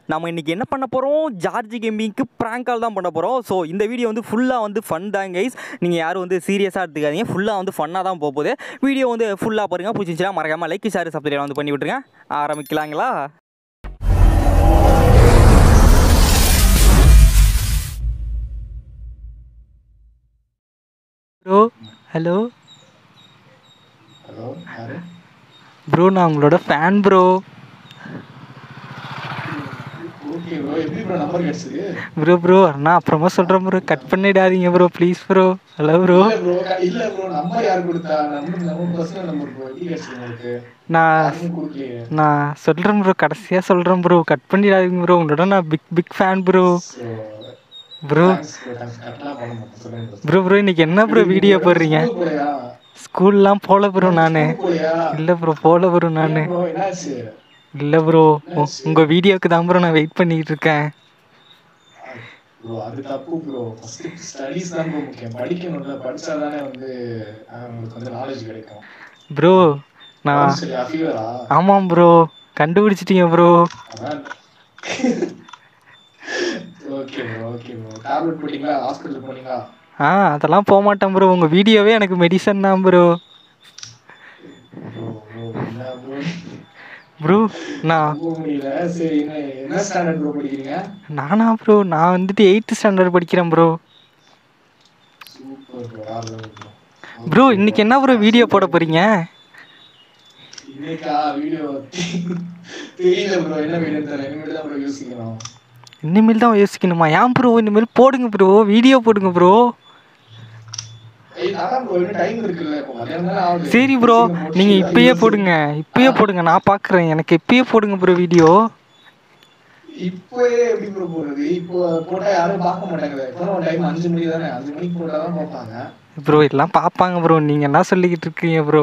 நம்ம இன்றைக்கி என்ன பண்ண போகிறோம் ஜார்ஜ் கேமிங்க்கு ப்ராங்க் கால் தான் பண்ண போகிறோம் ஸோ இந்த வீடியோ வந்து ஃபுல்லாக வந்து ஃபன் தான் கைஸ் நீங்கள் யாரும் வந்து சீரியஸாக எடுத்துக்காதீங்க ஃபுல்லாக வந்து ஃபன்னாக தான் போக போகுது வீடியோ வந்து ஃபுல்லாக பாருங்கள் பிடிச்சிருந்துச்சுன்னா மறக்காமல் லைக் ஷேர் சப்ஸ்கிரைப் வந்து பண்ணி விட்டுருங்க ஆரம்பிக்கலாங்களா ப்ரோ ஹலோ ஹலோ யாரு ப்ரோ நான் உங்களோட ஃபேன் ப்ரோ ஓகே ப்ரோ எப்படி ப்ரோ நம்பர் கிடைச்சது ப்ரோ ப்ரோ நான் அப்புறமா சொல்கிறேன் ப்ரோ கட் பண்ணிடாதீங்க bro please bro hello bro இல்ல ப்ரோ இல்ல ப்ரோ நம்பர் யார் கொடுத்தா நம்பர் நம்ம பர்சனல் நம்பர் ப்ரோ எப்படி கிடைச்சது உங்களுக்கு நான் யாருமே கொடுக்கலையே நான் சொல்கிறேன் ப்ரோ கடைசியாக சொல்கிறேன் ப்ரோ கட் பண்ணிடாதீங்க ப்ரோ உங்களோட நான் big big fan bro so bro thanks bro thanks கரெக்டாக பண்ண மாட்டேன் சொல்லுங்க bro. ப்ரோ ப்ரோ இன்னைக்கு என்ன ப்ரோ வீடியோ போடுறீங்க ஸ்கூல் போலையா ஸ்கூல்லாம் போகல ப்ரோ நான் ஸ்கூல் போலையா இல்லை ப்ரோ போகல ப்ரோ நான் ப்ரோ என்னாச்சு இல்லை ப்ரோ உங்கள் வீடியோக்கு தான் ப்ரோ நான் வெயிட் பண்ணிட்டு இருக்கேன் ப்ரோ அது தப்பு ப்ரோ ஃபர்ஸ்ட் ஸ்டடீஸ் தான் ப்ரோ முக்கியம் படிக்கணும்ல படிச்சாதானே வந்து அஹ், உங்களுக்கு வந்து நாலேஜ் கிடைக்கும் ப்ரோ நான் சரியா ஃபீவரா ஆமாம் ப்ரோ கண்டுபிடிச்சிட்டீங்க ப்ரோ அதான் okay bro okay bro tablet போட்டீங்களா ஹாஸ்பிட்டல் போனீங்களா ஆ அதெல்லாம் போக மாட்டேன் ப்ரோ உங்கள் வீடியோவே எனக்கு மெடிசன் தான் ப்ரோ ப்ரோ ப்ரோ என்ன ப்ரோ ப்ரோ நான் நம்ப முடியல சரி என்ன என்ன ஸ்டாண்டர்ட் ப்ரோ படிக்கிறீங்க நானா ப்ரோ நான் வந்துட்டு எயித்து ஸ்டாண்டர்ட் படிக்கிறேன் ப்ரோ சூப்பர் ப்ரோ வேற level ப்ரோ ப்ரோ இன்னைக்கு என்ன ப்ரோ வீடியோ போட போகிறீங்க இன்னைக்கா வீடியோ தெரியல ப்ரோ என்ன வீடியோ தெரியல இனிமேல் தான் ப்ரோ யோசிக்கணும் இனிமேல் தான் யோசிக்கணுமா ஏன் ப்ரோ இனிமேல் போடுங்க ப்ரோ வீடியோ போடுங்க ப்ரோ ஏய் அதான் ப்ரோ இன்னும் டைம் இருக்குல்ல இப்போ மதியானம் தானே ஆகுது சரி ப்ரோ சீக்கிரம் நீங்கள் முடிச்சிட்டு இப்பயே யோசி. போடுங்க இப்பயே போடுங்க நான் பார்க்குறேன் எனக்கு இப்பயே போடுங்க ப்ரோ வீடியோ இப்போயே எப்படி ப்ரோ போடுறது இப்போ போட்டா யாரும் பார்க்க மாட்டாங்க இப்போ டைம் அஞ்சு மணி தானே அஞ்சு மணிக்கு போட்டா தான் பார்ப்பாங்க ப்ரோ எல்லாம் பார்ப்பாங்க ப்ரோ நீங்கள் என்ன சொல்லிக்கிட்டு இருக்கீங்க ப்ரோ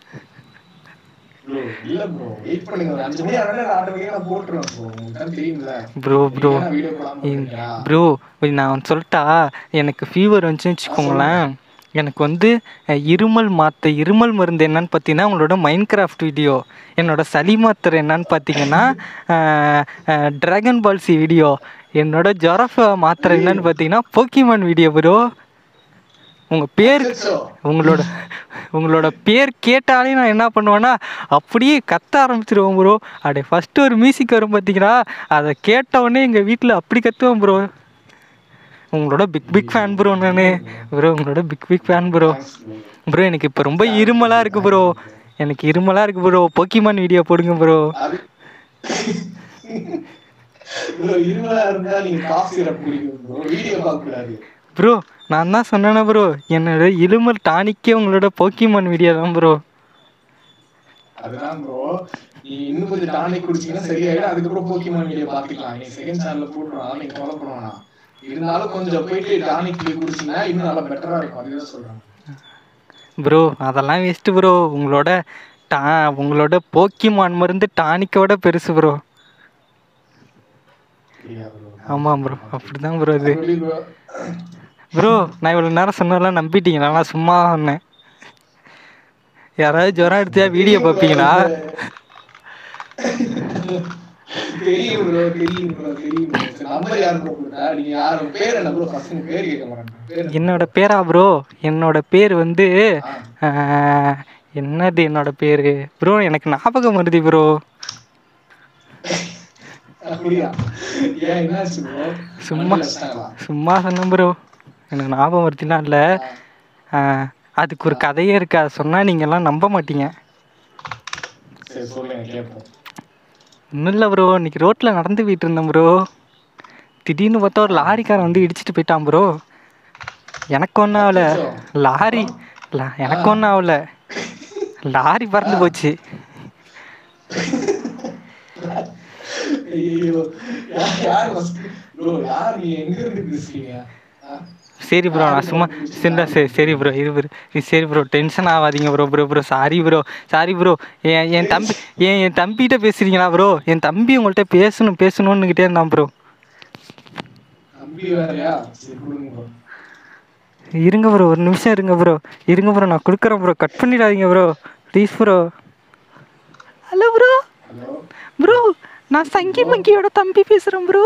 ப்ரோ இல்ல ப்ரோ வெயிட் பண்ணுங்க ஒரு அஞ்சு மணி ஆனா ஆட்டோமேட்டிக்கா நான் போட்டுருவேன் ப்ரோ உங்களுக்கு தான் தெரியும்ல ப்ரோ ப்ரோ வீடியோ போடாம இருக்கீங்களா ப்ரோ நான் ஒன்று சொல்லிட்டா எனக்கு ஃபீவர் வந்துச்சுன்னு வச்சுக்கோங்களேன் எனக்கு வந்து அஹ், இருமல் மாத்த இருமல் மருந்து என்னன்னு பார்த்தீங்கன்னா உங்களோட மைண்ட் கிராஃப்ட் வீடியோ என்னோட சளி மாத்திரை என்னன்னு பார்த்தீங்கன்னா ட்ராகன் பால்சி வீடியோ என்னோட ஜொரஃப மாத்திரை என்னன்னு பார்த்தீங்கன்னா போக்கிமான் வீடியோ ப்ரோ உங்கள் பேர் அச்சச்சோ. உங்களோட உங்களோட பேர் கேட்டாலே நான் என்ன பண்ணுவேன்னா அப்படியே கத்த ஆரம்பிச்சிருவேன் ப்ரோ அப்படியே ஃபஸ்ட்டு ஒரு மியூசிக் வரும் பார்த்தீங்களா அதை கேட்ட உடனே எங்கள் வீட்டில் அப்படி கத்துவேன் ப்ரோ உங்களோட பிக் பிக் ஃபேன் ப்ரோ நான் ப்ரோ உங்களோட big big fan bro Thanks bro. Bro எனக்கு இப்போ ரொம்ப இருமலாக இருக்குது ப்ரோ எனக்கு இருமலாக இருக்குது ப்ரோ போக்கிமான் வீடியோ போடுங்க ப்ரோ அது ப்ரோ இருமலா இருந்தா நீங்க காஃப் சிரப் குடிக்கணும் ப்ரோ வீடியோ பார்க்க கூடாது ப்ரோ நான் தான் சொன்னேனே ப்ரோ என்னோட இருமல் டானிக்கே உங்களோட போக்கிமான் வீடியோ தான் ப்ரோ அதுதான் ப்ரோ நீ இன்னும் கொஞ்சம் டானிக் குடிச்சீங்கன்னா சரியாயிடும் அதுக்கப்புறம் போக்கிமான் வீடியோ பார்த்துக்கலாம் நீ செகண்ட் சேனல்ல போட்டுருவாங்க நீங்க ஃபாலோ பண்ண வேணாம் இருந்தாலும் கொஞ்சம் போயிட்டு டானிக் குடிச்சீங்கன்னா இன்னும் நல்லா பெட்டரா இருக்கும் அதுதான் சொல்றேன் ப்ரோ அதெல்லாம் வேஸ்ட்டு ப்ரோ உங்களோட டா உங்களோட போக்கிமான் மருந்து டானிக்கோட பெருசு ப்ரோ சரியா ப்ரோ ஆமாம் ப்ரோ அப்படி தான் ப்ரோ இது சொல்லி ப்ரோ ப்ரோ நான் இவ்வளோ நேரம் சொன்னதெல்லாம் நம்பிட்டீங்களா நான் சும்மா சொன்னேன் யாராவது ஜுரம் எடுத்தா வீடியோ பார்ப்பீங்களா தெரியும் ப்ரோ தெரியும் ப்ரோ தெரியும் ப்ரோ நம்பர் யார் ப்ரோ கொடுத்தா நீங்க யார் உங்க பேர் என்ன ப்ரோ ஃபர்ஸ்ட் உங்க பேர் கேட்க மாட்டேன் பேர் என்ன? என்னோட பேரா ப்ரோ என்னோட பேர் வந்து ஆஹ், என்னது என்னோட பேர் ப்ரோ எனக்கு ஞாபகம் வருது ப்ரோ அப்படியா ஏன் என்னாச்சு ப்ரோ சும்மா. சும்மா சொன்னேன் ப்ரோ எனக்கு ஞாபகம் வருதுலாம் இல்லை அதுக்கு ஒரு கதையே இருக்கு அதை சொன்னால் நீங்கள்லாம் நம்ப மாட்டீங்க சரி சொல்லுங்க கேட்போம் ஒன்றும் இல்லை ப்ரோ இன்னைக்கு ரோட்டில் நடந்து போயிட்டு இருந்தேன் ப்ரோ திடீர்னு பார்த்தா ஒரு லாரிக்காரன் வந்து இடிச்சிட்டு போயிட்டான் ப்ரோ எனக்கு ஒன்றும் ஆகல லாரி லா- எனக்கு ஒன்றும் ஆகல லாரி பறந்து போச்சு ஐயோ யார் யார் ஃபர்ஸ்ட் ப்ரோ யார் நீ எங்க இருந்து பேசுறீங்க ஆ? சரி ப்ரோ நான் சும்மா சரிடா சரி சரி ப்ரோ இரு ப்ரோ சரி ப்ரோ டென்ஷன் ஆகாதீங்க bro bro bro sorry bro sorry bro என் என் தம்பி என் என் தம்பிகிட்ட பேசுகிறீங்களா ப்ரோ என் தம்பி உங்கள்கிட்ட பேசணும் பேசணுன்னுக்கிட்டே இருந்தான் ப்ரோ தம்பி வேறயா சரி கொடுங்க ப்ரோ இருங்க ப்ரோ ஒரு நிமிஷம் இருங்க ப்ரோ இருங்க ப்ரோ நான் கொடுக்குறேன் ப்ரோ கட் பண்ணிடாதீங்க bro please bro hello bro hello bro நான் சங்கி மங்கியோட தம்பி பேசுறேன் ப்ரோ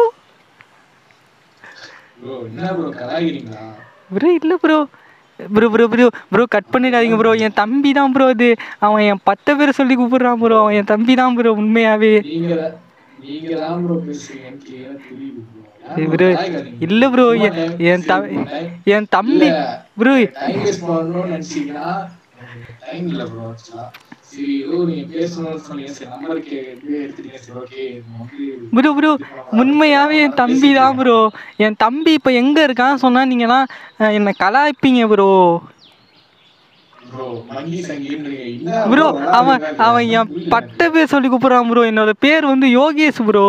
ப்ரோ என்ன ப்ரோ கலாய்க்கிறீங்களா ப்ரோ இல்லை bro bro bro bro bro cut பண்ணிடாதீங்க ப்ரோ என் தம்பி தான் ப்ரோ அது அவன் என் பத்து பேர் சொல்லி கூப்பிடுறான் ப்ரோ அவன் என் தம்பி தான் ப்ரோ உண்மையாவே நீங்க தான் நீங்க தான் ப்ரோ பேசுறீங்கன்னு clear ஆ தெரியுது bro. ஏன் bro ப்ரோ கலாய்க்காதீங்க? இல்லை ப்ரோ சும்மா என் time- என் த சரி bro, time- என் தம்பி இல்ல, ப்ரோ time waste பண்ணணும்னு நினைச்சீங்கன்னா டைம் இல்ல ப்ரோ ஆக்சுவலா சரி ஏதோ நீங்க பேசணும்னு சொன்னீங்க சரி நம்பருக்கு எப்படி எடுத்துட்டீங்க சரி ஓகே ப்ரோ ப்ரோ உண்மையாவே என் தம்பி தான் ப்ரோ என் தம்பி இப்போ எங்கே இருக்கான்னு சொன்னா நீங்களாம் அஹ், என்னை கலாய்ப்பீங்க ப்ரோ ப்ரோ மங்கி சங்கின்றீங்க என்ன ப்ரோ bro அவன் விளையாடுறீங்க? அவன் என் புரியல பட்ட பேர் சொல்லி கூப்பிடுறான் ப்ரோ என்னோட பேர் வந்து யோகேஷ் ப்ரோ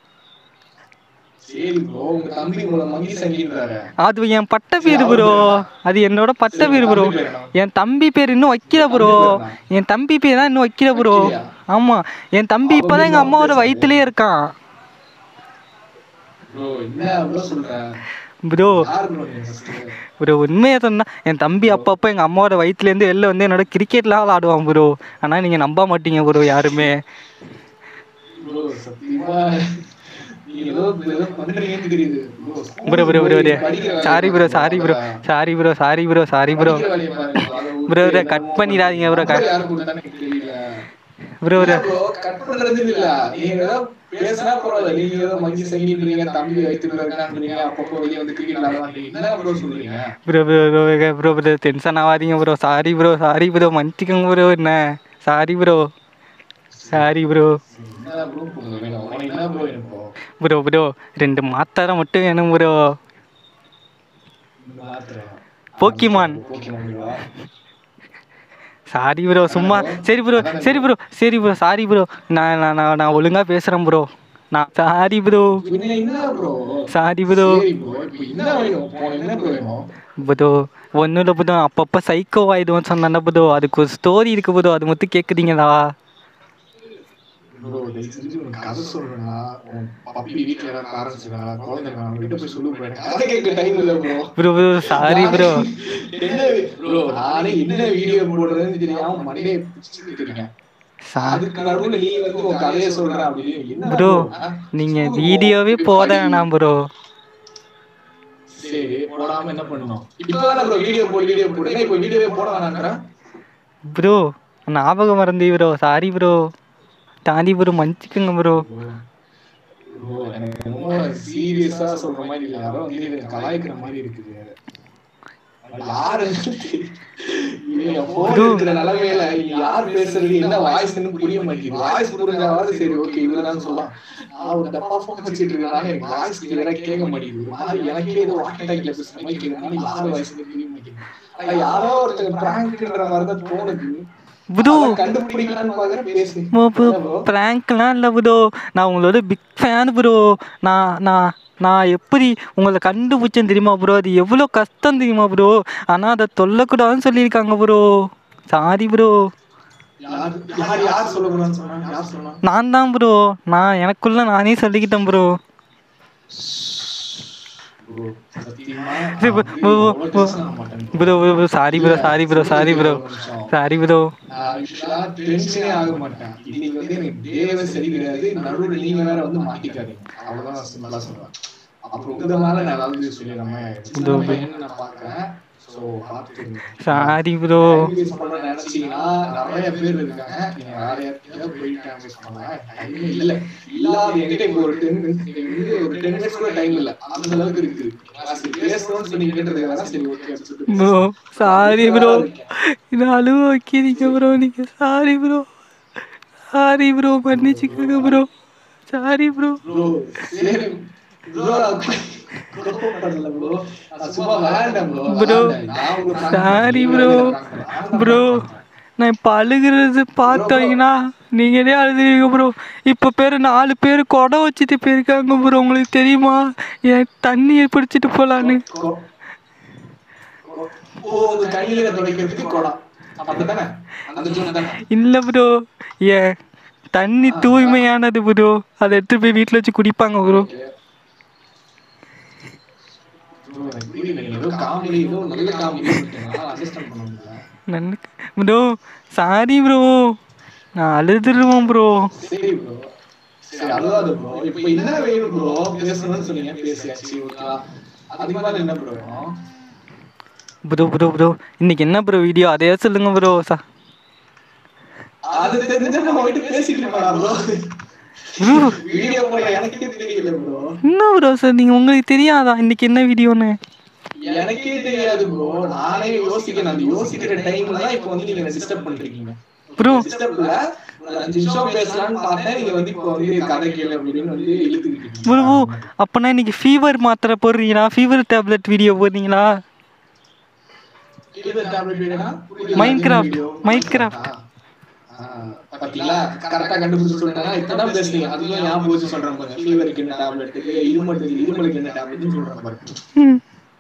சரி ப்ரோ உங்க தம்பி உங்களை மங்கி சங்கின்றாரு அது என் பட்ட பேர் ப்ரோ அது என்னோட பட்ட பேர் ப்ரோ என் தம்பி பேர் இன்னும் வைக்கல ப்ரோ என் தம்பி பேர் தான் இன்னும் வைக்கல ப்ரோ ஆமா என் தம்பி இப்பதான் எங்க அம்மாவோட வயித்துலயே இருக்கான் ப்ரோ என்ன ப்ரோ சொல்ற ப்ரோ யார் ப்ரோ நீங்க first? ப்ரோ உண்மையை சொன்னா என் தம்பி அப்பப்போ எங்க அம்மாவோட வயிற்றுலேருந்து வெளில வந்து என்னோட கிரிக்கெட்லாம் விளாடுவான் ப்ரோ ஆனா நீங்க நம்ப மாட்டீங்க ப்ரோ யாருமே ப்ரோ சத்தியமா நீங்க ஏதோ ஏதோ பண்றீங்கன்னு தெரியுது bro bro bro bro sorry bro sorry bro sorry bro sorry bro sorry bro Bro, bro, cut பண்ணிடாதீங்க bro, cut- யாரு கொடுத்தானே எனக்கு தெரியல ப்ரோ ப்ரோ ப்ரோ கட் பண்றது இல்ல நீங்க ஏதோ பேசினா பரவாயில்ல நீங்க ஏதோ மங்கி சங்கின்றீங்க தம்பி வயிற்றுல இருக்கான்றீங்க அப்பப்போ வெளியே வந்து கிரிக்கெட் விளாடுவாங்க என்ன ப்ரோ சொல்றீங்க bro bro bro bro bro tension ஆகாதீங்க bro sorry bro sorry bro மன்னிச்சுக்கோங்க ப்ரோ என்ன சாரி ப்ரோ சாரி ப்ரோ என்ன ப்ரோ வேணும் உனக்கு என்ன ப்ரோ வேணும் இப்போ ப்ரோ ப்ரோ ரெண்டு மாத்தாரை மட்டும் வேணும் ப்ரோ மாத்திரை போக்கிமான் போக்கிமான் சாரி ப்ரோ சும்மா சரி ப்ரோ சரி ப்ரோ சரி ப்ரோ சாரி ப்ரோ நான் நான் நான் நான் ஒழுங்காக பேசுகிறேன் ப்ரோ நான் சாரி ப்ரோ என்ன என்ன ப்ரோ சாரி ப்ரோ சரி ப்ரோ இப்போ என்ன வேணும் இப்போ உனக்கு என்ன ப்ரோ வேணும் புதோ ஒன்றும் இல்லை புதோ அப்பப்போ சைக்கோ ஆயிடுவோம் சொன்னா புதோ அதுக்கு ஒரு ஸ்டோரி இருக்கு புதோ அது மட்டும் கேட்குறீங்களா ப்ரோ தயவு செஞ்சு உனக்கு கதை சொல்றேன்னா உன் பப்பி வீட்டில் ஏதாவது ஆரம்பிச்சிருக்கா குழந்தை அவங்க கிட்ட போய் சொல்லு ப்ரோ எனக்கு கதை கேட்க டைம் இல்லை bro bro bro sorry bro என்ன ப்ரோ நானே என்ன வீடியோ போடுறதுன்னு தெரியாம மண்டே பிடிச்சிட்டு இருக்கேன் சா அதுக்கு நடுவுல நீ வந்து உன் கதையை சொல்ற அப்படின்னு என்ன ப்ரோ ஆ? நீங்கள் school வீடியோவே போ, போட படி. வேணாம் ப்ரோ சரி போடாம என்ன பண்ணணும் இப்பதான் ப்ரோ வீடியோ போடு வீடியோ போடு இப்போ வீடியோவே போட வேணாங்கிறேன் ப்ரோ ஞாபகம் மறந்து ப்ரோ சாரி ப்ரோ தாண்டி ப்ரோ மன்னிச்சுக்கோங்க ப்ரோ ப்ரோ எனக்கு ரொம்ப சீரியஸா சொல்ற மாதிரி இல்ல யாரோ வந்து இதை கலாய்க்கிற மாதிரி இருக்குது யாரு போன் இருக்கிற நிலைமையில இங்க யார் பேசுறது என்ன வாய்ஸ்னு புரிய மாட்டேங்குது வாய்ஸ் புரிஞ்சாவது சரி ஓகே இதுதான் சொல்லலாம் நான் ஒரு டப்பா போன் வச்சுட்டு இருக்கனால எனக்கு வாய்ஸ் கிளியரா கேட்க மாட்டேங்குது ஒரு மாதிரி எனக்கே ஏதோ வாக்கி டாக்கில பேசுற மாதிரி கேட்கறதுனால யார் வாய்ஸ் புரிய மாட்டேங்குது ஆனா யாரோ ஒருத்தர் பிராங்க்ன்ற மாதிரி தான் தோணுது ப்ரோ அதை கண்டுபிடிக்கலாம்னு பாக்குறேன் பேசு என்ன bro? ப்ராங்க்லாம் இல்லை ப்ரோ நான் உங்களோட பிக் ஃபேன் ப்ரோ நான் நான் நான் எப்படி உங்களை கண்டுபிடிச்சேன் தெரியுமா ப்ரோ அது எவ்வளோ கஷ்டம் தெரியுமா ப்ரோ ஆனால் அதை சொல்லக்கூடாதுன்னு சொல்லியிருக்காங்க ப்ரோ சாரி ப்ரோ யார் யார் யார் சொல்லக்கூடாதுன்னு சொன்னாங்க யார் சொன்னா நான் தான் ப்ரோ நான் எனக்குள்ள நானே சொல்லிக்கிட்டேன் ப்ரோ ப்ரோ சத்தியமா சரி, bro, bro, bro, bro. Bro bro sorry bro sorry bro sorry bro sorry bro டென்ஷனே ஆக மாட்டேன் இன்னைக்கு வந்து எனக்கு டேவே சரி கிடையாது நடுவுல நீங்க வேற வந்து மாட்டிக்காதீங்க அவ்வளவுதான் சிம்பிளா சொல்றேன் அப்புறம் உங்க மேல நான் ஏதாவது சொல்லி நம்ம சின்ன பையன்னு நான் பாக்குறேன் சோ பாத்துக்கோங்க சாரி ப்ரோ Time waste பண்ணணும்னு நினைச்சீங்கன்னா நிறைய பேர் இருக்காங்க நீங்க வேற யார்கிட்டயாவது போய் டைம் வேஸ்ட் பண்ணுங்க டைமே இல்ல இல்லாத என்கிட்ட இப்போ ஒரு டென் ஒரு டென் மினிட்ஸ் கூட டைம் இல்ல அந்த அளவுக்கு இருக்கு நான் சரி பேசணும்னு சொல்லி கேட்டதுக்கு வேணா சரி ஓகே ப்ரோ சாரி ப்ரோ இது அழுவ வைக்கிறீங்க ப்ரோ நீங்கள் சாரி ப்ரோ சாரி ப்ரோ மன்னிச்சுக்கோங்க ப்ரோ சாரி ப்ரோ ப்ரோ சரி ப்ரோ பண்ணல ப்ரோ நான் சும்மா விளையாண்டேன் bro Bro, sorry bro bro நான் இப்போ அழுகிறது பார்த்தீங்கன்னா நீங்களே அழுதுவீங்க ப்ரோ இப்போ பேர் நாலு பேர் குடம் வச்சுட்டு போயிருக்காங்க ப்ரோ உங்களுக்கு தெரியுமா என் தண்ணியை பிடிச்சிட்டு போகலான்னு ஓ உங்க கையில துடைக்கிறதுக்கு குடம் அப்படித்தானே அந்த ஜோன் தானே இல்லை ப்ரோ ஏன் தண்ணி தூய்மையானது ப்ரோ அதை எடுத்து போய் வீட்டில் வச்சு குடிப்பாங்க ப்ரோ ப்ரோ எனக்கு புரியல நீங்க ஏதோ காமெடி ஏதோ நல்ல காமெடி அண்டர்ஸ்டாண்ட் பண்ண முடியல நன்னு ப்ரோ சாரி ப்ரோ நான் அழுதுருவேன் ப்ரோ சரி ப்ரோ சரி அதுதான் ப்ரோ இப்போ என்ன வேணும் ப்ரோ பேசணும்னு சொன்னீங்க பேசியாச்சு ஓகேவா அதுக்கு மேல என்ன ப்ரோ வேணும் ப்ரோ ப்ரோ ப்ரோ இன்னைக்கு என்ன ப்ரோ வீடியோ அதையே சொல்லுங்க ப்ரோ சா அது தெரிஞ்சா நம்ம போயிட்டு பேசிட்டு இருக்கலாம் ப்ரோ ப்ரோ வீடியோ போட எனக்கே தெரியல ப்ரோ என்ன ப்ரோ சார் நீங்கள் உங்களுக்கு தெரியாதா இன்னைக்கு என்ன வீடியோன்னு எனக்கே தெரியாது ப்ரோ நானே யோசிக்கிறேன் அந்த யோசிக்கிற டைம்ல தான் இப்போ வந்து நீங்க டிஸ்டர்ப் பண்றீங்க ப்ரோ டிஸ்டர்ப்ல ஒரு அஞ்சு நிமிஷம் பேசலாம்னு பார்த்தேன் நீங்க வந்து இப்போ வந்து கதை கேளு அப்படின்னு வந்து இழுத்துக்கிட்டு ப்ரோ அப்போனா இன்னைக்கு ஃபீவர் மாத்திரை போடுறீங்களா ஃபீவர் டேப்லெட் வீடியோ போடுறீங்களா Minecraft, Minecraft. பாத்தீங்களா கரெக்டா கண்டுபிடிச்சு சொல்லிட்டாங்க இப்பதான் பேசுறீங்க அதுதான் ஞாபகம் வச்சு சொல்றேன் பாருங்க ஃபீவருக்கு என்ன டேப்லெட்டுக்கு இருமலுக்கு இருமலுக்கு என்ன டேப்லெட்னு சொல்றேன் பாருங்க ம்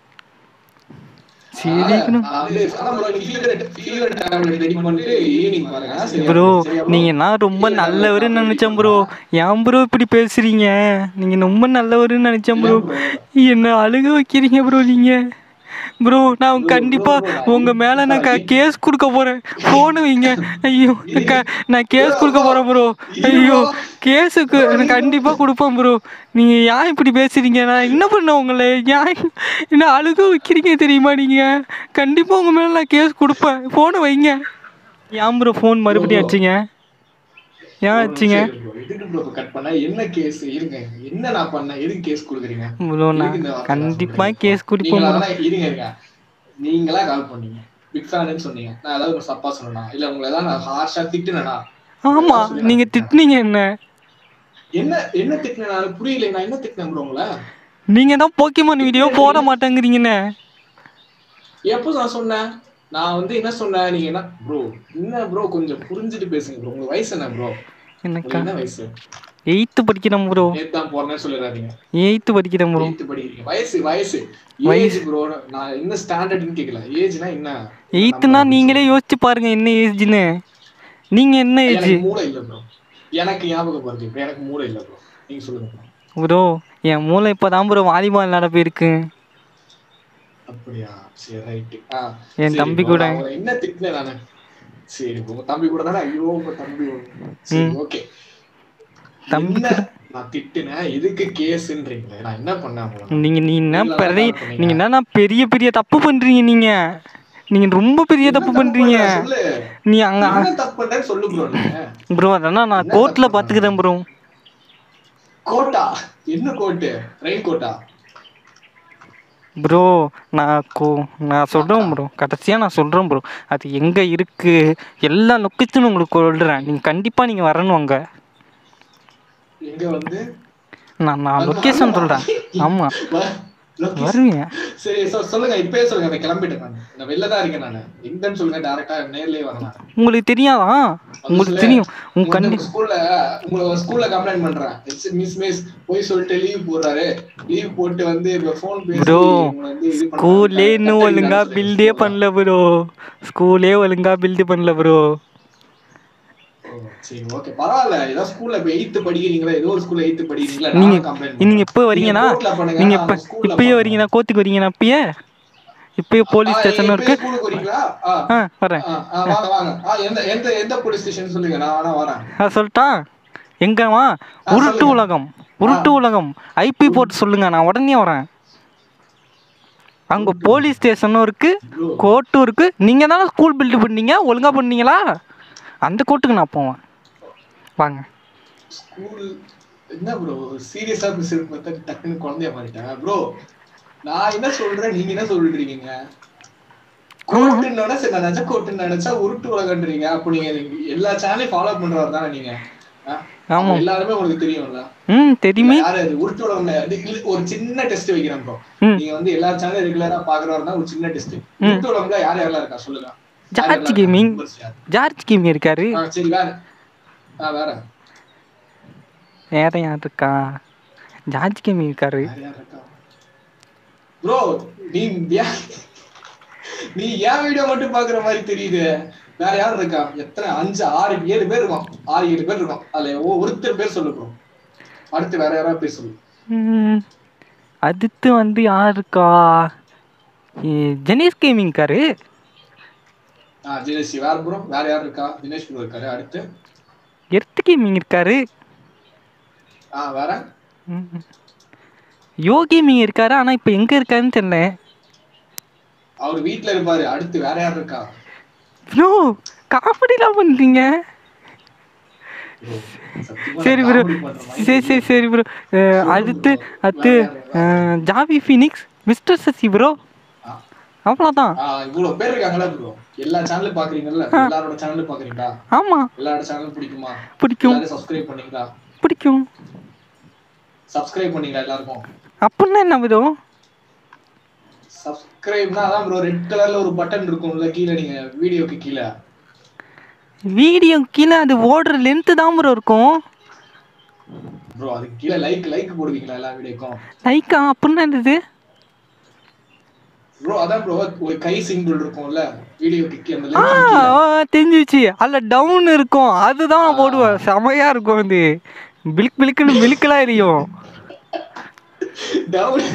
சரி ப்ரோ நீங்கள் நான் ரொம்ப நல்லவருன்னு நினச்சேன் ப்ரோ ஏன் ப்ரோ இப்படி பேசுகிறீங்க நீங்கள் ரொம்ப நல்லவருன்னு நினச்சேன் ப்ரோ என்ன அழுக வைக்கிறீங்க ப்ரோ நீங்கள் ப்ரோ நான் கண்டிப்பாக உங்கள் மேலே நான் க கேஸ் கொடுக்க போகிறேன் ஃபோனு வைங்க ஐயோ நான் க நான் கேஸ் கொடுக்க போகிறேன் ப்ரோ ஐயோ கேஸுக்கு நான் கண்டிப்பாக கொடுப்பேன் ப்ரோ நீங்கள் ஏன் இப்படி பேசுகிறீங்க நான் என்ன பண்ண உங்களை ஏன் என்ன அழுக வைக்கிறீங்க தெரியுமா நீங்கள் கண்டிப்பாக உங்கள் மேலே நான் கேஸ் கொடுப்பேன் ஃபோனை வைங்க ஏன் ப்ரோ ஃபோன் மறுபடியும் வச்சிங்க ஏன் வச்சிங்க கட் பண்ண என்ன கேஸ் இருங்க என்ன நான் பண்ணேன் எதுக்கு கேஸ் கொடுக்குறீங்க ப்ரோ நான் எதுக்கு இந்த வார்த்தை கண்டிப்பாக சொல்றீங்க? கேஸ் கொடுப்பேன் நீங்களா ப்ரோ தான் இருங்க இருங்க நீங்களா கால் பண்ணீங்க பிக் ஃபேன்னு சொன்னீங்க நான் ஏதாவது ஒரு தப்பா சொன்னா இல்ல உங்களை ஏதாவது நான் ஹார்ஷா திட்டுனேனா ஆமாம் நீங்கள் திட்டுனீங்க என்ன என்ன என்ன திட்டினேன் நான் புரியல நான் என்ன திட்டினேன் ப்ரோ உங்களை நீங்கள் தான் போக்கிமான் வீடியோ போட மாட்டேங்கிறீங்கண்ணே எப்போ நான் சொன்னேன் நான் வந்து என்ன சொன்னேன் நீங்க என்ன ப்ரோ என்ன ப்ரோ கொஞ்சம் புரிஞ்சுட்டு பேசுங்க ப்ரோ உங்க வயசு என்ன ப்ரோ எனக்கா உங்களுக்கு என்ன வயசு எயித்து படிக்கிறேன் ப்ரோ நேத்து தான் போறேன்னு சொல்லிடாதீங்க எயித்து படிக்கிறேன் ப்ரோ எயித்து படிக்கிறீங்க வயசு வயசு ஏஜ் ப்ரோ நான் என்ன ஸ்டாண்டர்ட்னு கேட்கல ஏஜ்னா என்ன எயித்துனா நீங்களே யோசிச்சு பாருங்க என்ன ஏஜ்னு நீங்கள் என்ன ஏஜ் எனக்கு மூளை இல்ல ப்ரோ எனக்கு ஞாபகம் வருது இப்ப எனக்கு மூளை இல்ல ப்ரோ நீங்க சொல்லுங்க bro. ப்ரோ என் மூளை இப்போ தான் ப்ரோ வாலிபால் விளாட போயிருக்கு அப்படியா சரி ரைட்டு ஆ என் சரி தம்பி bro, கூட. நான் உங்களை என்ன திட்டினேன் நானு சரி bro, உங்க தம்பி கூட தானே ஐயோ உங்க தம்பி சரி ஓகே தம்பி என்ன நான் திட்டுனேன் எதுக்கு கேஸ்ன்றீங்களே நான் என்ன பண்ணேன் உங்களை? நீங்கள் நீ என்ன நீங்களா பெரிய தான் பண்ணீங்க. நீங்கள் என்ன பெரிய பெரிய தப்பு பண்ணுறீங்க நீங்கள் நீங்கள் ரொம்ப பெரிய என்ன தப்பு பண்ணுறீங்க பண்ணேன் சொல்லு நீ அங்கே என்ன தப்பு பண்ணேன்னு சொல்லு ப்ரோ நீங்க ப்ரோ அதெல்லாம் நான் என்ன கோர்ட்டில் தப்பு பார்த்துக்கிறேன் ப்ரோ கோட்டா என்ன கோட்டு ரெயின் கோட்டா ப்ரோ நான் கோ நான் சொல்கிறேன் ப்ரோ கடைசியாக நான் சொல்கிறேன் ப்ரோ அது எங்கே இருக்குது எல்லா லொக்கேஷனும் உங்களுக்கு சொல்கிறேன் நீங்கள் கண்டிப்பாக நீங்கள் வரணும் அங்கே எங்க வந்து நான் நான் லொக்கேஷன் சொல்கிறேன் ஆமாம் வ- location- வருவீங்க சரி சொ- சொல்லுங்க இப்பயே சொல்லுங்க நான் கிளம்பிட்டேன் நான் நான் வெளில தான் இருக்கேன் நான் எங்கன்னு சொல்லுங்க டேரக்டா நேர்லயே வரேன் நான். உங்களுக்கு தெரியாதா உங்களுக்கு சொல்லு. தெரியும் உங்க உங்க கண்டி வந்து ஸ்கூல்ல உங்களை ஸ்கூல்ல கம்ப்ளைண்ட் பண்றேன் மிஸ் மிஸ் போய் சொல்லிட்டு லீவ் போடுறாரு லீவ் போட்டு வந்து ஃபோன் பேசி ப்ரோ உங்களை வந்து இது பண்றாரு. ஸ்கூல்லே இன்னும் கட் ஒழுங்கா அடிக்கிறான்னு பில்டே சொல்லி பண்ணல ப்ரோ ஸ்கூலே ஒழுங்கா பில்டு பண்ணல ப்ரோ ஓ, சரி ஓகே பரவாயில்ல ஏதோ ஸ்கூல்ல இப்ப எயித்து படிக்கிறீங்களா ஏதோ ஒரு ஸ்கூல்ல எயித்து படிக்கிறீங்களா நீங்க நான் கம்ப்ளைண்ட் நீங்க எப்போ வரீங்கன்னா நீங்க எப்ப இப்பயே வரீங்கன்னா கோத்துக்கு வரீங்கன்னா இப்பயே இப்பயே போலீஸ் ஸ்டேஷன் இருக்கு வரீங்களா ஆ ஆ வரேன் ஆ, ஆ, வாங்க வாங்க ஆ எந்த எந்த எந்த போலீஸ் ஸ்டேஷன் சொல்லுங்க நான் வேணா வரேன் நான் சொல்லட்டா எங்கம்மா உருட்டு சொல்லுங்க. உலகம் உருட்டு உலகம் ஐபி போட்டு சொல்லுங்க நான் உடனே வரேன் அங்க போலீஸ் ஸ்டேஷனும் இருக்கு கோர்ட்டும் இருக்கு நீங்க தானே ஸ்கூல் பில்டு பண்ணீங்க ஒழுங்கா பண்ணீங்களா அந்த கோர்ட்டுக்கு நான் போவேன் வாங்க ஸ்கூல் என்ன ப்ரோ சீரியஸா பேசுறது பார்த்தா டக்குன்னு குழந்தைய மாறிட்டேன் ப்ரோ நான் என்ன சொல்றேன் நீங்க என்ன சொல்றீங்க கோட்டுன்னு சரி நான் நினைச்சா கோட்டுன்னு நினைச்சா உருட்டு உலகன்றீங்க அப்போ நீங்க எல்லா சேனலையும் ஃபாலோ பண்றவர் தானே நீங்க ஆ? ஆமா. எல்லாருமே உங்களுக்கு தெரியும்ல ம் தெரியுமே யாரு அது உருட்டு உலகம் ஒரு சின்ன டெஸ்ட் வைக்கிறேன் ப்ரோ ம். நீங்க வந்து எல்லா சேனலும் ரெகுலரா பாக்குறவங்க தான் ஒரு சின்ன டெஸ்ட் உருட்டு உலகம்ல யார் யாரெல்லாம் இருக்கா சொல்லுங்க யார் ஜார்ஜ் யாரெல்லாம் கேமிங் இருக்கா? members யார்? ஜார்ஜ் கேமி இருக்காரு ஆ, சரி வேற ஆ வேற வேற யார் இருக்கா ஜார்ஜ் கேமி இருக்காரு ப்ரோ நீ ஏன் நீ ஏன் வீடியோ மட்டும் பாக்குற மாதிரி தெரியுது வேற யார் இருக்கா எத்தனை அஞ்சு ஆறு ஏழு பேர் இருக்கோம் ஆறு ஏழு பேர் இருக்கோம் அதுல ஒ- ஒருத்தர் பேர் சொல்லு ப்ரோ அடுத்து வேற யாராவது பேர் சொல்லு ம், அடுத்து வந்து யார் இருக்கா ஏ, ஜெனேஷ் கேமிங் இருக்காரு ஆ ஜெயஸ்ரீ வேற ப்ரோ வேற யார் இருக்கா தினேஷ் ப்ரோ இருக்காரு அடுத்து எர்த் கேமிங் இருக்காரு ஆ வேற ம். யோகி மீ இருக்காரு ஆனா இப்ப எங்க இருக்காருன்னு தெரியல அவர் வீட்ல இருப்பாரு அடுத்து வேற யார் இருக்கா ப்ரோ காமெடிலாம் பண்றீங்க Bro, சத்தியமா சரி நான் ப்ரோ comedy பண்ற மாதிரி சரி சரி சரி ப்ரோ அடுத்து அடுத்து அஹ், ஜாவி ஃபினிக்ஸ் மிஸ்டர் சசி ப்ரோ ஆ. அவ்வளோதான் ஆ, இவ்வளவு பேர் இருக்காங்களா ப்ரோ எல்லா சேனலும் பாக்குறீங்கல்ல எல்லாரோட சேனலும் பாக்குறீங்களா ஆமா எல்லாரோட சேனலும் பிடிக்குமா பிடிக்கும் எல்லாரும் சப்ஸ்கிரைப் பண்ணீங்களா பிடிக்கும் சப்ஸ்கிரைப் பண்ணீங்களா எல்லாருக்கும் அப்படின்னா என்ன ப்ரோ சப்ஸ்கிரைப்னா அதான் ப்ரோ ரெட் கலர்ல ஒரு பட்டன் இருக்கும்ல கீழே நீங்க வீடியோக்கு கீழே வீடியோ கீழே அது ஓடுற லென்த்து தான் ப்ரோ இருக்கும் ப்ரோ அதுக்கு கீழே லைக் லைக் போடுவீங்களா எல்லா வீடியோக்கும் லைக்கா அப்படின்னா என்னது ப்ரோ அதான் ப்ரோ ஒரு கை சிம்பிள் இருக்கும்ல வீடியோக்கு கீழே அந்த ஆ லைக் கீழே ஆ, தெரிஞ்சிச்சு அதில் டவுன் இருக்கும் அதுதான் நான் போடுவேன் செமையா இருக்கும் அது பிளிக் பிளிக்குன்னு பிளிக்கெல்லாம் எரியும் டவுன்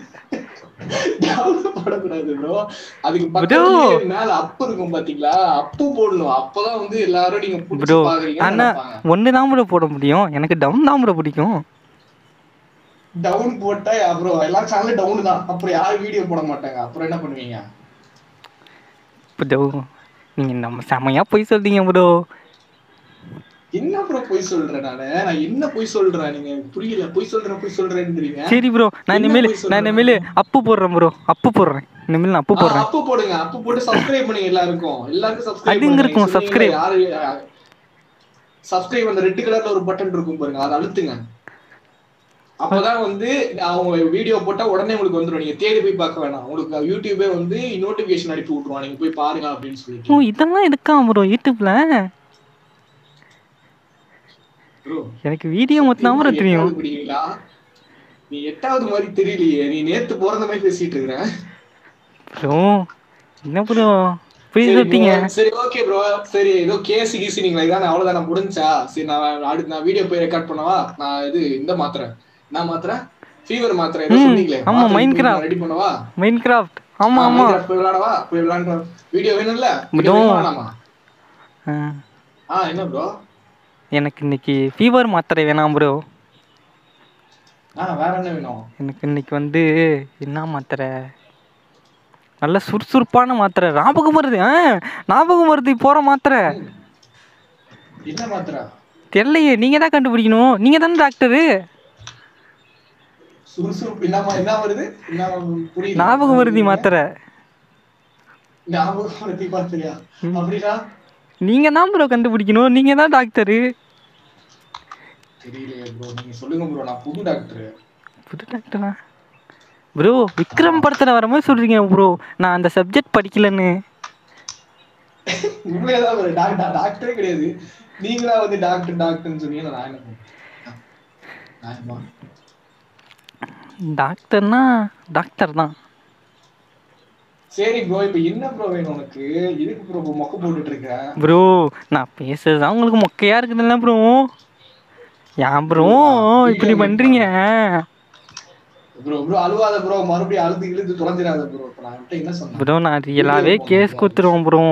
டவுன் போடக்கூடாது ப்ரோ அதுக்கு பக்கத்துல மேல அப்பு இருக்கும் பாத்தீங்களா அப்பு போடணும் அப்பதான் வந்து எல்லாரும் நீங்க ப்ரோ புடிச்சு பாக்குறீங்கன்னு அண்ணா நினைப்பாங்க ஒன்று தான் ப்ரோ போட முடியும் எனக்கு டவுன் தான் ப்ரோ பிடிக்கும் டவுன் போட்டா அப்புறம் எல்லா சேனலும் டவுன் தான் அப்புறம் யாரும் வீடியோ போட மாட்டாங்க அப்புறம் என்ன பண்ணுவீங்க ப்ரோ நீங்கள் நம்ம செமையா போய் சொல்றீங்க ப்ரோ என்ன ப்ரோ பொய் சொல்றேன் நானு நான் என்ன பொய் சொல்றேன் நீங்க புரியல பொய் சொல்றேன் பொய் சொல்றேன்றீங்க சரி ப்ரோ நான் என்ன இனிமேல் போய் சொல்ற? நான் இனிமேல் அப்பு போடுறேன் ப்ரோ அப்பு போடுறேன் இனிமேல் நான் அப்பு ஆ, போடுறேன் அப்பு போடுங்க அப்பு போட்டு சப்ஸ்கிரைப் பண்ணுங்க எல்லாருக்கும் எல்லாருக்கும் சப்ஸ்கிரைப் அது எங்க இருக்கும், subscribe? யாரு சப்ஸ்கிரைப் அந்த ரெட் கலர்ல ஒரு பட்டன் இருக்கும் பாருங்க அதை அழுத்துங்க அப்பதான் வந்து அவங்க வீடியோ போட்டா உடனே உங்களுக்கு வந்துடும் நீங்க தேடி போய் பார்க்க வேணாம் உங்களுக்கு யூடியூபே வந்து நோட்டிபிகேஷன் அனுப்பி விட்டுருவான் நீங்க போய் பாருங்க அப்படின்னு ஓ சொல்லிட்டு இதெல்லாம் இருக்கா ப்ரோ யூடியூப்ல ப்ரோ எனக்கு வீடியோ மட்டும் தான் ப்ரோ தெரியும் எட்டாவது படிக்கிறீங்களா நீ எட்டாவது மாதிரி தெரியலையே நீ நேத்து பிறந்த மாதிரி பேசிட்டு இருக்கிற ப்ரோ என்ன ப்ரோ போய் சரி சொல்லிட்டீங்க bro, சரி ஓகே ப்ரோ சரி ஏதோ கேஸ் கீசி நீங்க இதான் அவ்வளவுதான் நான் முடிஞ்சா சரி நான் அடுத்து நான் வீடியோ போய் ரெக்கார்ட் பண்ணவா நான் இது இந்த மாத்திரை நான் மாத்திரை ஃபீவர் மாத்திரை ஏதோ ம், சொன்னீங்களே ஆமா, Minecraft. ரெடி பண்ணவா மைண்ட் கிராஃப்ட் ஆமா ஆமா Minecraft போய் விளையாடவா போய் விளையாண்டு வீடியோ வேணும்ல Bro. வீடியோ வேணாமா ஆ, ஆ என்ன ப்ரோ எனக்கு இன்னைக்கு ஃபீவர் மாத்திரை வேணாம் ப்ரோ ஆ வேற என்ன வேணும் எனக்கு இன்னைக்கு வந்து என்ன மாத்திரை நல்ல சுறுசுறுப்பான மாத்திரை ஞாபகம் வருது ஆ ஞாபகம் வருது போகிற மாத்திரை என்ன மாத்திரை தெரியலையே நீங்கள் தான் கண்டுபிடிக்கணும் நீங்கள் தானே டாக்டரு சுறுசுறுப்பு என்னமா என்ன வருது என்ன புரியல ஞாபகம் வருது மாத்திரை ஞாபகம் வருது மாத்திரையா அப்படின்னா நீங்கள் தான் ப்ரோ கண்டுபிடிக்கணும் நீங்கள் தான் டாக்டரு தெரியலையே ப்ரோ நீங்க சொல்லுங்க ப்ரோ நான் புது டாக்டர் புது டாக்டரா ப்ரோ விக்ரம் படத்தில் வர மாதிரி சொல்கிறீங்க ப்ரோ நான் அந்த சப்ஜெக்ட் படிக்கலன்னு உண்மையாதான் ஒரு டாக்டர் டாக்டரே கிடையாது நீங்களா வந்து டாக்டர் டாக்டர்னு சொன்னீங்க நான் என்ன பண்ணுவேன் நியாயமா? டாக்டர்னா டாக்டர் தான் சரி ப்ரோ இப்போ என்ன ப்ரோ வேணும் உனக்கு எதுக்கு ப்ரோ மொக்க போட்டுட்டு இருக்க ப்ரோ நான் பேசுறது தான் உங்களுக்கு மொக்கையாக இருக்குதுல்ல ப்ரோ ஏன் ப்ரோ இப்படி பண்ணுறீங்க ப்ரோ ப்ரோ அழுவாத ப்ரோ மறுபடியும் அழுது இழுது தொலைஞ்சிடாத ப்ரோ இப்போ நான் கிட்ட என்ன சொன்னேன் ப்ரோ நான் ரியலாகவே கேஸ் கொடுத்துருவோம் ப்ரோ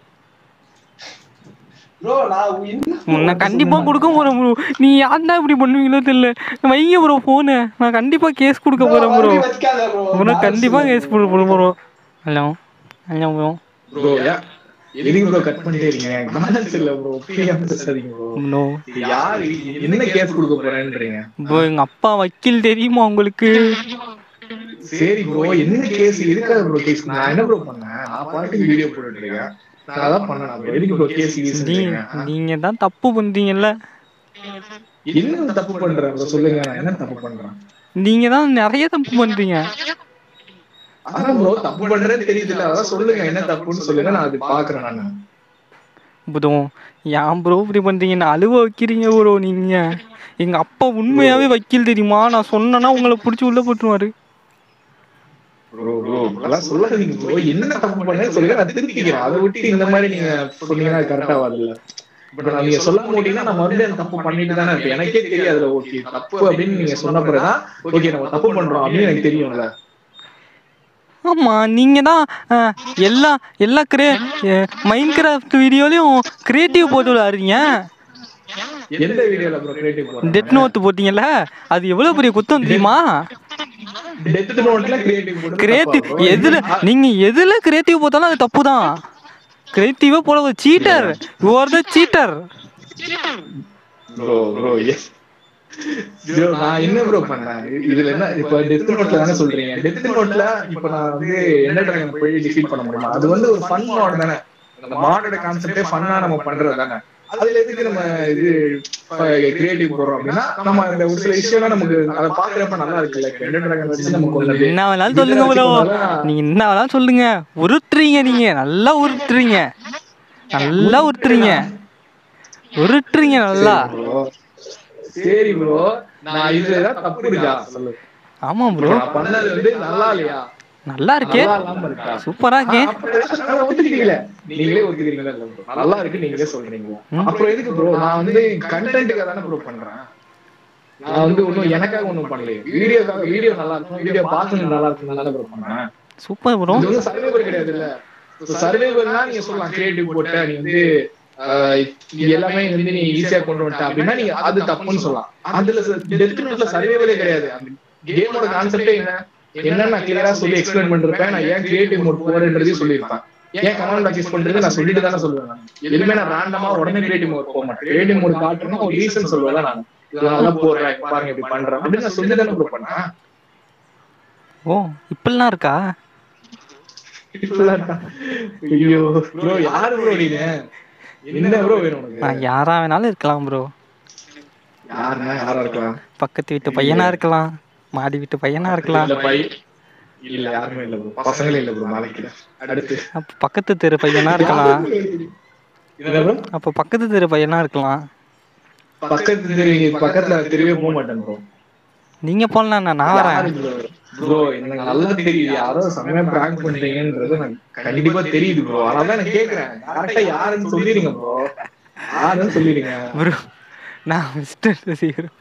ப்ரோ நான் என்ன bro நான் உனக்கு கண்டிப்பாக சொன்னேன்? கொடுக்க போகிறேன் ப்ரோ நீ யார் தான் இப்படி பண்ணுவீங்களோ தெரியல வைங்க ப்ரோ ஃபோனு நான் கண்டிப்பாக கேஸ் கொடுக்க Bro, போகிறேன் ப்ரோ மறுபடியும் வைக்காத bro. ப்ரோ நான் கண்டிப்பாக சொல்லுவேன் கேஸ் கொடுக்க போகிறோம் bro hello hello bro bro எதுக்கு ப்ரோ கட் பண்ணிட்டே இருக்கீங்க பேலன்ஸ் இல்ல ப்ரோ ஃப்ரீயா பேசாதீங்க ப்ரோ நோ யார் என்ன கேஸ் கொடுக்க போறேன்றீங்க ப்ரோ எங்கள் அப்பா வக்கீல் தெரியுமா உங்களுக்கு சரி ப்ரோ என்ன கேஸ் எதுக்காக ப்ரோ கேஸ் நான் என்ன ப்ரோ பண்ணேன் நான் பாட்டுக்கு வீடியோ போட்டுட்டு இருக்கேன் நான் அதான் பண்ணேன் bro. எதுக்கு ப்ரோ கேஸ் நீ கீஸ் நீங்கள் தான் தப்பு பண்ணுறீங்கல்ல என்ன தப்பு பண்றேன் bro சொல்லுங்க நான் என்ன தப்பு பண்றேன் நீங்கள் தான் நிறைய தப்பு பண்ணுறீங்க அதான் ப்ரோ தப்பு பண்றேன்னு தெரியுதுல்ல அதான் சொல்லுங்க என்ன தப்புன்னு சொல்லுங்க நான் அது பாக்குறேன் நானு ப்ரோ ஏன் ப்ரோ இப்படி பண்ணுறீங்க நான் அழுவ வைக்கிறீங்க ப்ரோ நீங்கள் எங்கள் அப்பா உண்மையாகவே வக்கீல் தெரியுமா நான் சொன்னேன்னா உங்களை பிடிச்சி உள்ளே போட்டுருவாரு ப்ரோ ப்ரோ அதெல்லாம் சொல்லாதீங்க ப்ரோ என்ன தப்பு பண்ணேன்னு சொல்லுங்க நான் திருத்திக்கிறேன் அதை விட்டு இந்த மாதிரி நீங்க சொன்னீங்கன்னா கரெக்டா வரல பட் நான் நீங்க சொல்ல மாட்டீங்கன்னா நான் மறுபடியும் அந்த தப்பு பண்ணிட்டு தானே இருப்பேன் எனக்கே தெரியாது ஓகே தப்பு அப்படின்னு நீங்க சொன்ன பிறகுதான் ஓகே நம்ம தப்பு பண்றோம் அப்படின்னு எனக்கு தெரியும்ல ஆமாம் நீங்கள் தான் அஹ், எல்லா எல்லா கிரே மைண்ட் கிராஃப்ட் வீடியோலையும் கிரியேட்டிவ் போட்டு விளாடுறீங்க எந்த வீடியோல ப்ரோ கிரியேட்டிவ் போறோம் டெத் நோத்து போட்டீங்கல்ல அது எவ்வளவு பெரிய குத்தம் தெரியுமா டெத் நோட்ல கிரியேட்டிவ் போட்டு கிரியேட்டிவ் எதுல நீங்க எதுல கிரியேட்டிவ் போட்டாலும் அது தப்பு தான் கிரியேட்டிவா போல ஒரு cheater you are the cheater bro bro yes bro நான் என்ன ப்ரோ பண்ணேன் இதுல என்ன இப்ப டெத் நோட்ல தானே சொல்றீங்க டெத் நோட்ல இப்ப நான் வந்து என்ன டிராகன் போய் டிஃபீட் பண்ண முடியுமா அது வந்து ஒரு ஃபன் மாட் தானே அந்த மாடோட கான்செப்டே ஃபன்னா நம்ம பண்றது தானே அதுல எதுக்கு நம்ம இது கிரியேட்டிவ் போடுறோம் அப்படின்னா நம்ம இந்த ஒரு சில விஷயம்லாம் நமக்கு அதை பாக்குறப்ப நல்லா இருக்குல்ல எந்த டிராகன் வச்சு நம்ம கொண்டது என்ன வேணாலும் சொல்லுங்க ப்ரோ நீங்க என்ன வேணாலும் சொல்லுங்க உருட்டுறீங்க நீங்க நல்லா உருட்டுறீங்க நல்லா உருட்டுறீங்க உருட்டுறீங்க நல்லா bro. சரி ப்ரோ நான் இதுல ஏதாவது தப்பு இருக்கா சொல்லு ஆமா ப்ரோ ப்ரோ நான் பண்ணது வந்து நல்லா இல்லையா நல்லா இருக்கே நல்லா இல்லாம இருக்கா சூப்பரா இருக்கே அப்புறம் ஒத்துக்கிட்டீங்களே நீங்களே ஒத்துக்கிறீங்களா இல்ல bro? நல்லா இருக்கு நீங்களே சொல்றீங்க அப்புறம் எதுக்கு ப்ரோ நான் வந்து கண்டென்ட்டுக்காக தானே ப்ரோ பண்றேன் நான் வந்து ஒண்ணும் எனக்காக ஒண்ணும் பண்ணலையே வீடியோக்காக வீடியோ நல்லா இருக்கும் வீடியோ பார்க்கணும் நல்லா இருக்கும் தானே ப்ரோ பண்ணேன் சூப்பர் ப்ரோ இது வந்து சர்வைவர் கிடையாது இல்ல சர்வைவர்னா நீங்க சொல்லலாம் கிரியேட்டிவ் போட்ட நீ வந்து ஆஹ் இது எல்லாமே வந்து நீ ஈஸியா கொண்டு வந்துட்ட அப்படின்னா நீங்க அது தப்புன்னு சொல்லலாம் அதுல டெத் நோட்ல சர்வைவரே கிடையாது அந்த கேமோட கான்செப்டே என்ன என்ன நான் கிளியரா சொல்லி எக்ஸ்பிளைன் பண்ணிருப்பேன் நான் ஏன் கிரியேட்டிவ் மோட் போறேன்றதையும் சொல்லியிருப்பேன் ஏன் கமாண்ட் ப்ராக்டிஸ் பண்றது நான் சொல்லிட்டு தானே சொல்லுவேன் நான். எதுவுமே நான் ரேண்டமா உடனே கிரியேட்டிவ் மோட் போக மாட்டேன் கிரியேட்டிவ் மோட் காட்டுறேன்னா ஒரு ரீசன் சொல்லுவேன் நான் இதனால தான் போடுறேன் இப்ப பாருங்க இப்படி பண்றேன் அப்படின்னு நான் சொல்லி தானே ப்ரோ பண்ணேன் ஓ இப்படிலாம் இருக்கா ஐயோ ப்ரோ யாரு ப்ரோ நீங்க என்ன ப்ரோ வேணும் உனக்கு நான் யாரா வேணாலும் இருக்கலாம் ப்ரோ யாருன்னா யாரா இருக்கலாம் பக்கத்து வீட்டு பையனா இருக்கலாம் மாடி வீட்டு பையனா இருக்கலாம் இல்ல பை இல்ல யாருமே இல்ல ப்ரோ பசங்களே இல்ல ப்ரோ நாளைக்கு அடுத்து அப்ப பக்கத்து தெரு பையனா இருக்கலாம் என்ன ப்ரோ அப்ப பக்கத்து தெரு பையனா இருக்கலாம் பக்கத்து தெரு பக்கத்துல தெருவே போக மாட்டேன் ப்ரோ நீங்க போடலாம் நான் வரேன் ப்ரோ எனக்கு நல்லா தெரியுது யாரோ செம்மையா பிராங்க் பண்றீங்கன்றது எனக்கு கண்டிப்பா தெரியுது ப்ரோ அதான் நான் கேக்குறேன் கரெக்டா யாருன்னு சொல்லிடுங்க ப்ரோ யாருன்னு சொல்லிடுங்க ப்ரோ நான் மிஸ்டர் சீக்கிரம்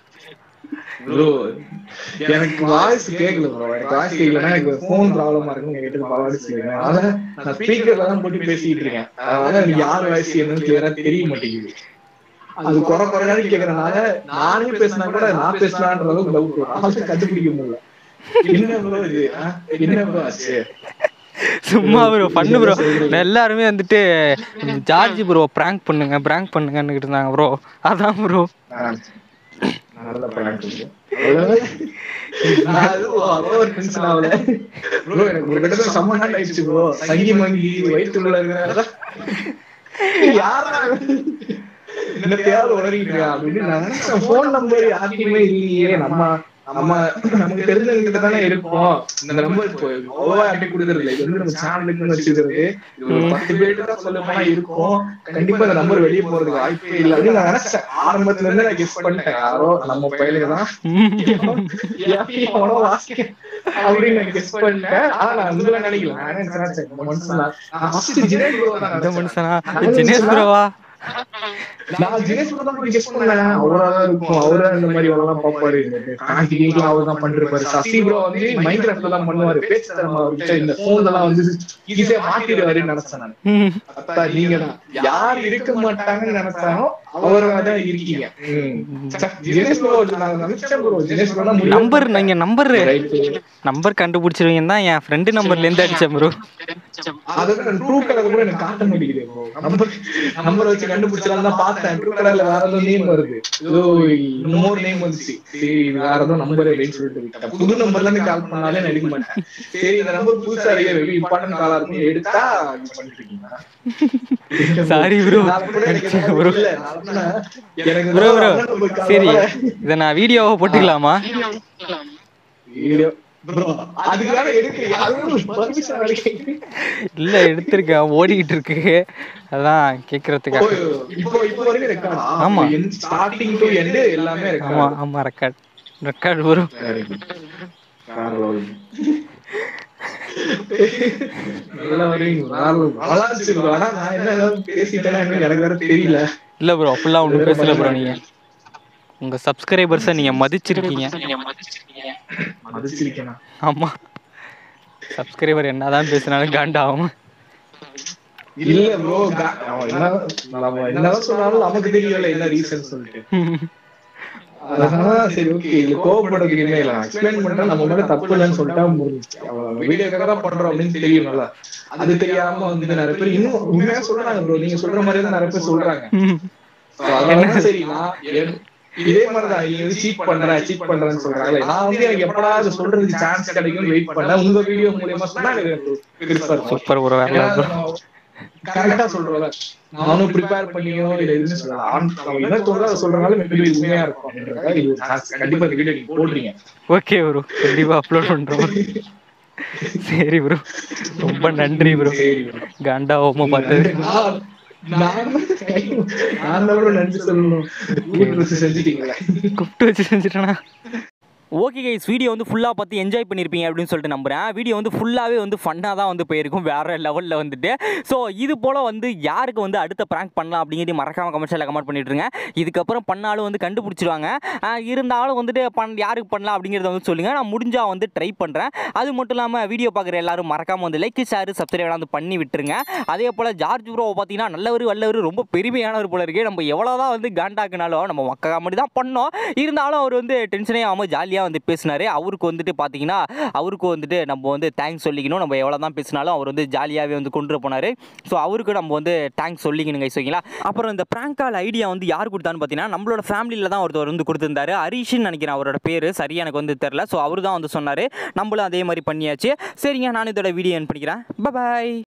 ப்ரோ எனக்கு வாய்ஸ் கேக்கல ப்ரோ எனக்கு வாய்ஸ் கேக்கலன்னா எனக்கு ஃபோன் ப்ராப்ளமா இருக்கு நீங்க கிட்ட வாய்ஸ் கேக்குறேன் அதனால நான் ஸ்பீக்கர்ல தான் போட்டு பேசிட்டு இருக்கேன் அதனால எனக்கு யார் வாய்ஸ் என்னன்னு கிளியரா தெரிய மாட்டேங்குது அது குறை குறையானு கேக்குறனால நானே பேசினா கூட நான் பேசலான்ற அளவுக்கு டவுட் வரும் அதை கண்டுபிடிக்க முடியல என்ன ப்ரோ இது ஆ? என்ன ப்ரோ ஆச்சு சும்மா ப்ரோ பண்ணு ப்ரோ எல்லாருமே வந்துட்டு ஜார்ஜ் ப்ரோ பிராங்க் பண்ணுங்க பிராங்க் பண்ணுங்கன்னு இருந்தாங்க ப்ரோ அதான் ப்ரோ ஆ. நல்ல prank இது. நான் அது அவ்வளோ ஒரு tension ஆகல. Bro, எனக்கு ஒரு கிட்டத்தட்ட செம்ம நாள் ஆயிடுச்சு bro. சங்கி மங்கி வயிற்றுக்குள்ள இருக்கிற யாரா என்னத்தையாவது உளறிட்டு இருக்கான் அப்படின்னு நான் நினைச்சேன் phone number யார்கிட்டயுமே இல்லையே நம்ம நம்ம நமக்கு தெரிஞ்சவங்க தானே இருப்போம் இந்த நம்பர் இப்போ அவ்வளவா யார்கிட்டயும் கொடுக்கறது இல்லை இது வந்து நம்ம சேனலுக்குன்னு வச்சுக்கிறது இது ஒரு பத்து பேருக்கு தான் சொல்ல போனா இருக்கும் கண்டிப்பா இந்த நம்பர் வெளியே போறதுக்கு வாய்ப்பே இல்லை அப்படின்னு நான் நினைச்சேன் ஆரம்பத்துல இருந்து நான் கெஸ் பண்ணிட்டேன் யாரோ நம்ம பையலுக்கு தான் எவனோ வாசிக்க அப்படின்னு நான் கெஸ் பண்ணிட்டேன் ஆனா நான் இதுல நினைக்கல நான் என்ன நினைச்சேன் இந்த மனுஷன் தான். நான் first ஜினேஷ் bro தான் இந்த நினைச்சேன். மனுஷனா தினேஷ் ப்ரோவா நான் ஜினேஷ் bro தான் போய் கெஸ் பண்ணேன் அவரா தான் இருக்கும் அவரா இந்த மாதிரி எல்லாம் பாப்பாரு கான்டினியூ அவர் தான் பண்ணிருப்பாரு சசி ப்ரோ வந்து மைண்ட் கிராஃப்ட்ல தான் பண்ணுவாரு பேச்சு தரமா அவர்கிட்ட இந்த போன்ல எல்லாம் வந்து ஈஸியா மாட்டிடுவாருன்னு நினைச்சேன் நான் ம். அத்தா நீங்க தான் யார் இருக்க மாட்டாங்கன்னு நினைச்சாலும் அவரா தான் இருக்கீங்க ம். ச, ஜினேஷ் ப்ரோ நான் நினைச்சேன் ப்ரோ ஜினேஷ் ப்ரோ தான் நம்பர் நீங்க நம்பர் ரைட் நம்பர் கண்டுபிடிச்சிருவீங்க தான் என் ஃப்ரெண்டு நம்பர்ல இருந்து அடிச்சேன் ப்ரோ அதான் ட்ரூ கலர் கூட எனக்கு காட்ட மாட்டேங்குது bro. நம்பர் நம்பர் வச்சு கண்டுபிடிச்சலாம் தான் பார்த்தேன் ட்ரூ கலர்ல வேற ஏதோ நேம் வருது ஏதோ இன்னொரு நேம் வந்துச்சு சரி இது வேற ஏதோ நம்பர் அப்படின்னு சொல்லிட்டு விட்டேன். புது நம்பர்ல இருந்து கால் பண்ணாலே நான் எடுக்க மாட்டேன் சரி இந்த நம்பர் புதுசா இருக்கு வெரி இம்பார்ட்டன்ட் காலா இருக்கும் எடுத்தா இது பண்ணிட்டு இருக்கீங்களா Sorry bro. நான் கூட எனக்கு இந்த மாதிரி இல்ல. நான் அப்படின்னா எனக்கு ப்ரோ ப்ரோ இந்த number call சரி வர- இதை நான் வீடியோவை போட்டுக்கலாமா Video. bro, அதுக்கு வேற எடுக்க யாரும் permission வேற கேக்குது. இல்ல எடுத்திருக்கேன் ஓடிக்கிட்டு இருக்கு அதான் கேக்குறதுக்காக ஓ, இப்போ இப்போ வரைக்கும் ரெக்கார்டா ஆமா. ஸ்டார்டிங் டு எண்ட் எல்லாமே ஆமா ரெக்கார்ட் ஆமா ரெக்கார்ட் ரெக்கார்ட் வரும் நல்லா வரீங்க நல்லா இருந்துச்சு bro. ஆனா நான் என்ன ஏதாவது பேசிட்டேன்னா என்னன்னு எனக்கு வேற தெரியல இல்ல ப்ரோ அப்படிலாம் ஒன்றும் பேசல ப்ரோ நீங்க உங்க சப்ஸ்கிரைபர்ஸை நீங்க மதிச்சிருக்கீங்க மதிச்சிருக்கேனா ஆமா சப்ஸ்கிரைபர் என்னதான் பேசினாலும் காண்டாகும் இல்ல ப்ரோ என்ன நம்ம என்னதான் சொன்னாலும் நமக்கு தெரியல என்ன ரீசன் சொல்லிட்டு அதான் சரி ஓகே இது கோவப்படுறதுக்கு என்ன இல்ல எக்ஸ்பிளைன் பண்ணிட்டா நம்ம மேல தப்பு இல்லைன்னு சொல்லிட்டா முடிஞ்சுச்சு வீடியோக்காக தான் பண்றோம் அப்படின்னு தெரியும்ல அது தெரியாம வந்து நிறைய பேர் இன்னும் உண்மையா சொல்றாங்க ப்ரோ நீங்க சொல்ற மாதிரி தான் நிறைய பேர் சொல்றாங்க So, அதனால சரி நான் என்- இதே மாதிரிதான் நீ வந்து சீட் பண்ற சீட் பண்றேன்னு சொல்றாங்களே நான் வந்து எனக்கு எப்படா அது சொல்றதுக்கு சான்ஸ் கிடைக்கும் வெயிட் பண்ணேன் உங்க வீடியோ மூலியமா சொன்னா எனக்கு பெருசா இருக்கும் சூப்பர் ப்ரோ வேற level bro. கரெக்டா சொல்றேன் நானும் ப்ரிப்பேர் பண்ணிக்கணும் இல்ல எதுவுமே சொல்லலாம் ஆன் நம்ம என்ன தோணுதோ அதை சொல்றதுனால மேபி இது உண்மையா இருக்கும் அப்படின்றதுக்காக இது ஒரு chance. கண்டிப்பா இந்த வீடியோ நீங்க போடுறீங்க ஓகே ப்ரோ கண்டிப்பா அப்லோட் பண்றோம் சரி ப்ரோ ரொம்ப நன்றி ப்ரோ சரி bro. காண்டா ஓம பார்த்தது நான் நான் நான் தான் bro நன்றி சொல்லணும் வீட்டு வச்சு செஞ்சுட்டீங்களே கூப்பிட்டு வச்சு செஞ்சுட்டேனா ஓகே கைஸ் வீடியோ வந்து ஃபுல்லாக பார்த்து என்ஜாய் பண்ணியிருப்பீங்க அப்படின்னு சொல்லிட்டு நம்புறேன் வீடியோ வந்து ஃபுல்லாகவே வந்து ஃபன்னாக தான் வந்து போயிருக்கும் வேறு லெவலில் வந்துட்டு ஸோ இது போல் வந்து யாருக்கு வந்து அடுத்த ப்ராங்க் பண்ணலாம் அப்படிங்கிறது மறக்காம கமெண்ட்ஸில் கமெண்ட் பண்ணிட்டுருங்க இதுக்கப்புறம் பண்ணாலும் வந்து கண்டுபிடிச்சிருவாங்க ஆஹ் இருந்தாலும் வந்துட்டு பண் யாருக்கு பண்ணலாம் அப்படிங்கிறத வந்து சொல்லுங்கள் நான் முடிஞ்சால் வந்து ட்ரை பண்ணுறேன் அது மட்டும் இல்லாமல் வீடியோ பார்க்குற எல்லாரும் மறக்காமல் வந்து லைக் ஷேர் சப்ஸ்கிரைப் வந்து பண்ணி விட்டுருங்க அதே போல் ஜார்ஜ் ப்ரோ பார்த்தீங்கன்னா நல்லவர் வல்லவர் ரொம்ப பெருமையானவர் போல இருக்கு நம்ம எவ்வளோ தான் வந்து காண்டாக்குனாலும் நம்ம மக்கா காமெடி தான் பண்ணோம் இருந்தாலும் அவர் வந்து டென்ஷனே ஆகாமல் ஜாலியாக வந்து பேசினாரு அவருக்கு வந்துட்டு பார்த்தீங்கன்னா அவருக்கு வந்துட்டு நம்ம வந்து தேங்க்ஸ் சொல்லிக்கணும் நம்ம எவ்வளோ தான் பேசினாலும் அவர் வந்து ஜாலியாகவே வந்து கொண்டு போனார் ஸோ அவருக்கு நம்ம வந்து தேங்க்ஸ் சொல்லிக்கணும் guys, ஓகேங்களா அப்புறம் இந்த prank கால் ஐடியா வந்து யார் கொடுத்தான்னு பார்த்தீங்கன்னா நம்மளோட ஃபேமிலியில் தான் ஒருத்தர் வந்து கொடுத்துருந்தாரு ஹரிஷ்னு நினைக்கிறேன் அவரோட பேர் சரியா எனக்கு வந்து தெரில ஸோ அவர் தான் வந்து சொன்னார் நம்மளும் அதே மாதிரி பண்ணியாச்சு சரிங்க நான் இதோட வீடியோ என் பண்ணிக்கிறேன் பாய்